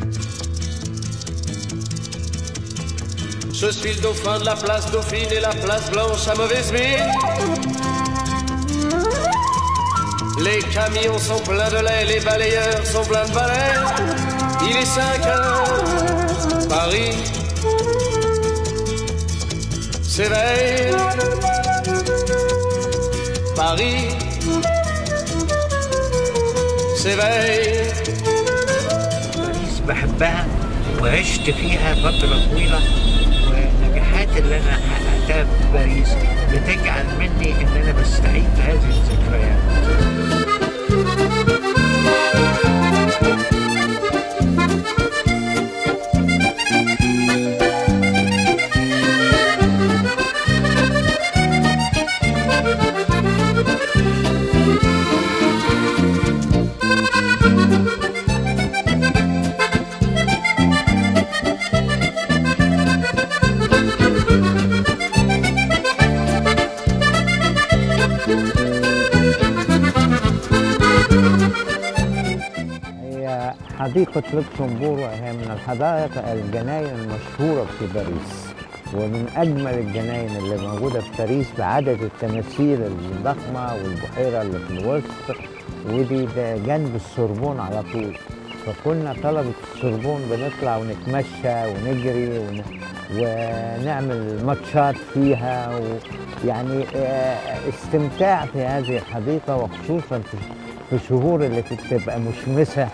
Je suis le dauphin de la place Dauphine et la place Blanche à mauvaise mine. Les camions sont pleins de lait, les balayeurs sont pleins de balais. Il est 5 heures, Paris s'éveille. Paris s'éveille. باريس بحبها وعشت فيها فترة طويلة والنجاحات اللي أنا حققتها في باريس بتجعل مني إن أنا بستعيد هذه الذكريات هي حديقة لوكسمبور وهي من الحدائق الجناين المشهورة في باريس ومن أجمل الجناين اللي موجودة في باريس بعدد التماثيل الضخمة والبحيرة اللي في الوسط ودي ده جنب السوربون على طول فكنا طلبة السوربون بنطلع ونتمشى ونجري ون... ونعمل ماتشات فيها ويعني آه، استمتاع في هذه الحديقة وخصوصا في في الشهور اللي بتبقى مشمسة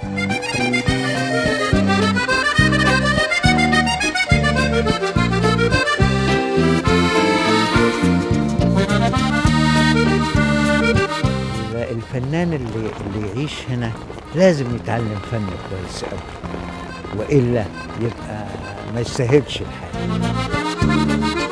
الفنان اللي اللي يعيش هنا لازم يتعلم فن كويس قوي والا يبقى ما يستاهلش الحال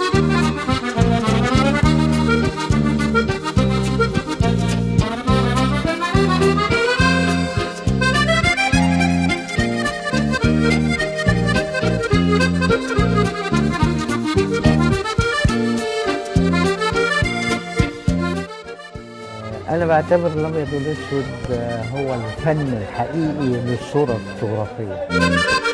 أنا بعتبر الأبيض والأسود هو الفن الحقيقي للصورة الفوتوغرافية